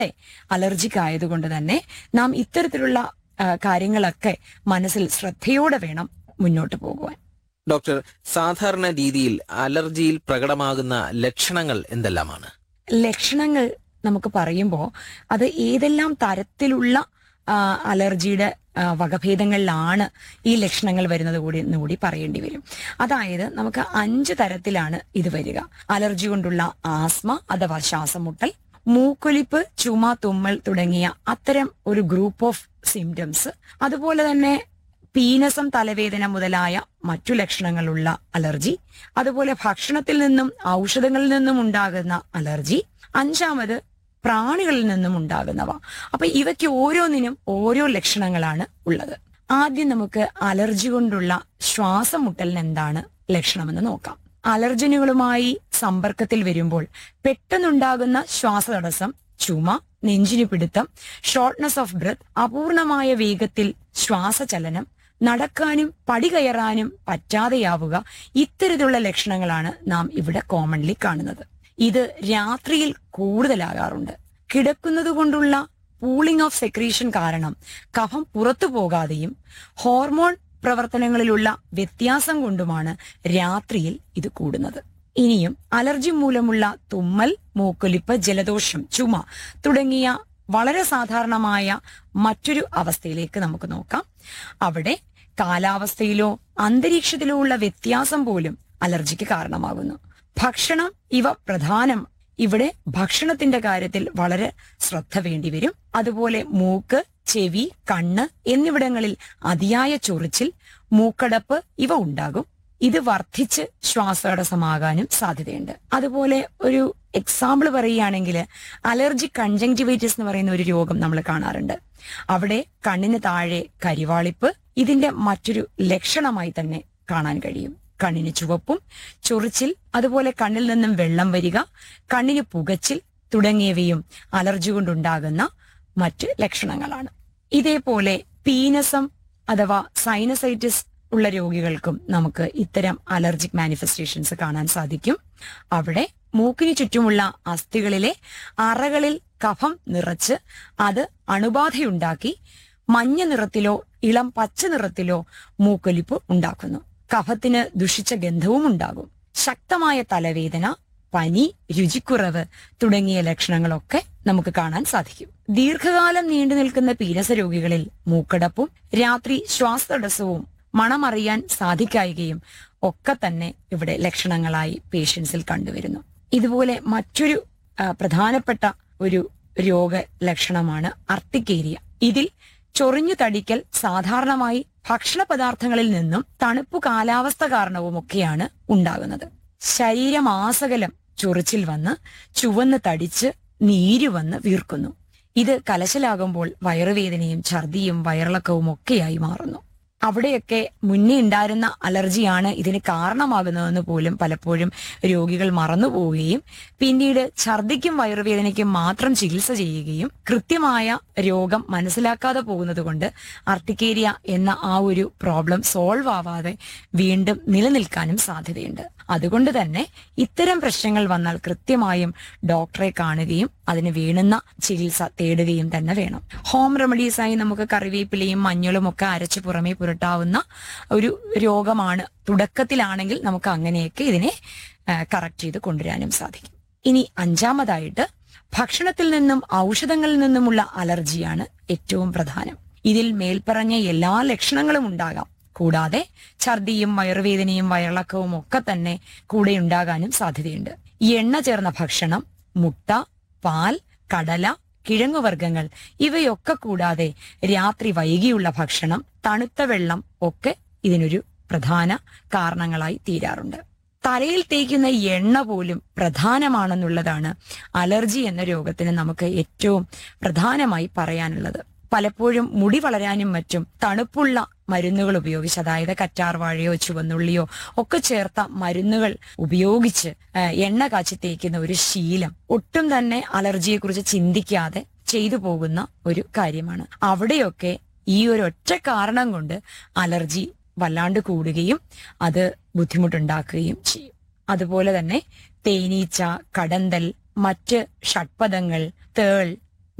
അലർജിക്ക് ആയതുകൊണ്ട് തന്നെ നാം ഇത്തരത്തിലുള്ള ആ, കാര്യങ്ങളൊക്കെ മനസ്സിൽ ശ്രദ്ധയോടെ വേണം മുന്നോട്ട് പോകുവാൻ ഡോക്ടർ സാധാരണ രീതിയിൽ അലർജിയിൽ പ്രകടമാകുന്ന ലക്ഷണങ്ങൾ എന്തെല്ലാമാണ് ലക്ഷണങ്ങൾ നമുക്ക് പറയുമ്പോൾ അത് ഏതെല്ലാം തരത്തിലുള്ള ആ, അലർജിയുടെ ആ, വകഭേദങ്ങളിലാണ് ഈ ലക്ഷണങ്ങൾ വരുന്നത് കൂടി എന്ന് കൂടി പറയേണ്ടി വരും അതായത് നമുക്ക് അഞ്ച് തരത്തിലാണ് ഇത് വരിക അലർജി കൊണ്ടുള്ള ആസ്മ അഥവാ ശ്വാസമുട്ടൽ മൂക്കൊലിപ്പ് ചുമ തുമ്മൽ തുടങ്ങിയ അത്തരം ഒരു ഗ്രൂപ്പ് ഓഫ് സിംറ്റംസ് അതുപോലെ തന്നെ പീനസം തലവേദന മുതലായ മറ്റു ലക്ഷണങ്ങളുള്ള അലർജി അതുപോലെ ഭക്ഷണത്തിൽ നിന്നും ഔഷധങ്ങളിൽ നിന്നും ഉണ്ടാകുന്ന അലർജി അഞ്ചാമത് പ്രാണികളിൽ നിന്നും ഉണ്ടാകുന്നവ അപ്പൊ ഇവയ്ക്ക് ഓരോന്നിനും ഓരോ ലക്ഷണങ്ങളാണ് ഉള്ളത് ആദ്യം നമുക്ക് അലർജി കൊണ്ടുള്ള ശ്വാസം മുട്ടലിന് എന്താണ് ലക്ഷണമെന്ന് നോക്കാം അലർജനുകളുമായി സമ്പർക്കത്തിൽ വരുമ്പോൾ പെട്ടെന്നുണ്ടാകുന്ന ശ്വാസതടസ്സം ചുമ നെഞ്ചിനു പിടുത്തം ഷോർട്ട്നെസ് ഓഫ് ബ്രത്ത് അപൂർണമായ വേഗത്തിൽ ശ്വാസചലനം നടക്കാനും പടി കയറാനും പറ്റാതെയാവുക ഇത്തരത്തിലുള്ള ലക്ഷണങ്ങളാണ് നാം ഇവിടെ കോമൺലി കാണുന്നത് ഇത് രാത്രിയിൽ കൂടുതലാകാറുണ്ട് കിടക്കുന്നത് കൊണ്ടുള്ള പൂളിംഗ് ഓഫ് സെക്രീഷൻ കാരണം കഫം പുറത്തു പോകാതെയും ഹോർമോൺ പ്രവർത്തനങ്ങളിലുള്ള വ്യത്യാസം കൊണ്ടുമാണ് രാത്രിയിൽ ഇത് കൂടുന്നത് ഇനിയും അലർജി മൂലമുള്ള തുമ്മൽ മൂക്കൊലിപ്പ് ജലദോഷം ചുമ തുടങ്ങിയ വളരെ സാധാരണമായ മറ്റൊരു അവസ്ഥയിലേക്ക് നമുക്ക് നോക്കാം അവിടെ കാലാവസ്ഥയിലോ അന്തരീക്ഷത്തിലോ ഉള്ള വ്യത്യാസം പോലും അലർജിക്ക് കാരണമാകുന്നു ഭക്ഷണം ഇവ പ്രധാനം ഇവിടെ ഭക്ഷണത്തിന്റെ കാര്യത്തിൽ വളരെ ശ്രദ്ധ വേണ്ടിവരും അതുപോലെ മൂക്ക് ചെവി കണ്ണ് എന്നിവിടങ്ങളിൽ അതിയായ ചൊറിച്ചിൽ മൂക്കടപ്പ് ഇവ ഉണ്ടാകും ഇത് വർദ്ധിച്ച് ശ്വാസതടസ്സമാകാനും സാധ്യതയുണ്ട് അതുപോലെ ഒരു എക്സാമ്പിൾ പറയുകയാണെങ്കിൽ അലർജി കൺജങ്ടിവൈറ്റിസ് എന്ന് പറയുന്ന ഒരു രോഗം നമ്മൾ കാണാറുണ്ട് അവിടെ കണ്ണിന് താഴെ കരിവാളിപ്പ് ഇതിന്റെ മറ്റൊരു ലക്ഷണമായി തന്നെ കാണാൻ കഴിയും കണ്ണിന് ചുവപ്പും ചൊറിച്ചിൽ അതുപോലെ കണ്ണിൽ നിന്നും വെള്ളം വരിക കണ്ണിന് പുകച്ചിൽ തുടങ്ങിയവയും അലർജി കൊണ്ടുണ്ടാകുന്ന മറ്റ് ലക്ഷണങ്ങളാണ് ഇതേപോലെ പീനസം അഥവാ സൈനസൈറ്റിസ് ഉള്ള രോഗികൾക്കും നമുക്ക് ഇത്തരം അലർജിക് മാനിഫെസ്റ്റേഷൻസ് കാണാൻ സാധിക്കും അവിടെ മൂക്കിന് ചുറ്റുമുള്ള അസ്ഥികളിലെ അറകളിൽ കഫം നിറച്ച് അത് അണുബാധയുണ്ടാക്കി മഞ്ഞ നിറത്തിലോ ഇളം പച്ച നിറത്തിലോ മൂക്കൊലിപ്പ് ഉണ്ടാക്കുന്നു കഫത്തിന് ദുഷിച്ച ഗന്ധവും ഉണ്ടാകും ശക്തമായ തലവേദന പനി രുചിക്കുറവ് തുടങ്ങിയ ലക്ഷണങ്ങളൊക്കെ നമുക്ക് കാണാൻ സാധിക്കും ദീർഘകാലം നീണ്ടു നിൽക്കുന്ന പീനസ രോഗികളിൽ മൂക്കടപ്പും രാത്രി ശ്വാസതടസ്സവും മണമറിയാൻ സാധിക്കായികയും ഒക്കെ തന്നെ ഇവിടെ ലക്ഷണങ്ങളായി പേഷ്യൻസിൽ കണ്ടുവരുന്നു ഇതുപോലെ മറ്റൊരു ആ, പ്രധാനപ്പെട്ട ഒരു രോഗ ലക്ഷണമാണ് അർട്ടിക്കേരിയ ഇതിൽ ചൊറിഞ്ഞു തടിക്കൽ സാധാരണമായി ഭക്ഷണ പദാർത്ഥങ്ങളിൽ നിന്നും തണുപ്പു കാലാവസ്ഥ കാരണവുമൊക്കെയാണ് ഉണ്ടാകുന്നത് ശരീരമാസകലം ചൊറിച്ചിൽ വന്ന് ചുവന്ന് തടിച്ച് നീര് വന്ന് വീർക്കുന്നു ഇത് കലശലാകുമ്പോൾ വയറുവേദനയും ഛർദിയും വയറിളക്കവും ഒക്കെയായി മാറുന്നു അവിടെയൊക്കെ മുന്നേ ഉണ്ടായിരുന്ന അലർജിയാണ് ഇതിന് കാരണമാകുന്നതെന്ന് പോലും പലപ്പോഴും രോഗികൾ മറന്നുപോവുകയും പിന്നീട് ഛർദിക്കും വയറുവേദനയ്ക്കും മാത്രം ചികിത്സ ചെയ്യുകയും കൃത്യമായ രോഗം മനസ്സിലാക്കാതെ പോകുന്നത് കൊണ്ട് അർട്ടിക്കേരിയ എന്ന ആ ഒരു പ്രോബ്ലം സോൾവ് ആവാതെ വീണ്ടും നിലനിൽക്കാനും സാധ്യതയുണ്ട് അതുകൊണ്ട് തന്നെ ഇത്തരം പ്രശ്നങ്ങൾ വന്നാൽ കൃത്യമായും ഡോക്ടറെ കാണുകയും അതിന് വേണ്ടുന്ന ചികിത്സ തേടുകയും തന്നെ വേണം ഹോം റെമഡീസായി നമുക്ക് കറിവേപ്പിലയും മഞ്ഞളും ഒക്കെ അരച്ച് പുറമേ പുരട്ടാവുന്ന ഒരു രോഗമാണ് തുടക്കത്തിലാണെങ്കിൽ നമുക്ക് അങ്ങനെയൊക്കെ ഇതിനെ കറക്റ്റ് ചെയ്ത് കൊണ്ടുവരാനും സാധിക്കും ഇനി അഞ്ചാമതായിട്ട് ഭക്ഷണത്തിൽ നിന്നും ഔഷധങ്ങളിൽ നിന്നുമുള്ള അലർജിയാണ് ഏറ്റവും പ്രധാനം ഇതിൽ മേൽപ്പറഞ്ഞ എല്ലാ ലക്ഷണങ്ങളും ഉണ്ടാകാം കൂടാതെ ഛർദിയും വയറുവേദനയും വയറിളക്കവും ഒക്കെ തന്നെ കൂടെ ഉണ്ടാകാനും സാധ്യതയുണ്ട് ഈ എണ്ണ ചേർന്ന ഭക്ഷണം മുട്ട പാൽ കടല കിഴങ്ങുവർഗ്ഗങ്ങൾ ഇവയൊക്കെ കൂടാതെ രാത്രി വൈകിയുള്ള ഭക്ഷണം തണുത്ത വെള്ളം ഒക്കെ ഇതിനൊരു പ്രധാന കാരണങ്ങളായി തീരാറുണ്ട് തലയിൽ തേക്കുന്ന എണ്ണ പോലും പ്രധാനമാണെന്നുള്ളതാണ് അലർജി എന്ന രോഗത്തിന് നമുക്ക് ഏറ്റവും പ്രധാനമായി പറയാനുള്ളത് പലപ്പോഴും മുടി വളരാനും മറ്റും തണുപ്പുള്ള മരുന്നുകൾ ഉപയോഗിച്ച് അതായത് കറ്റാർവാഴയോ ചുവന്നുള്ളിയോ ഒക്കെ ചേർത്ത മരുന്നുകൾ ഉപയോഗിച്ച് ആ, എണ്ണ കാച്ചി തേക്കുന്ന ഒരു ശീലം ഒട്ടും തന്നെ അലർജിയെ കുറിച്ച് ചിന്തിക്കാതെ ചെയ്തു പോകുന്ന ഒരു കാര്യമാണ് അവിടെയൊക്കെ ഈ ഒരു ഒറ്റ കാരണം കൊണ്ട് അലർജി വല്ലാണ്ട് കൂടുകയും അത് ബുദ്ധിമുട്ടുണ്ടാക്കുകയും ചെയ്യും അതുപോലെ തന്നെ തേനീച്ച കടന്തൽ മറ്റ് ഷഡ്പദങ്ങൾ തേൾ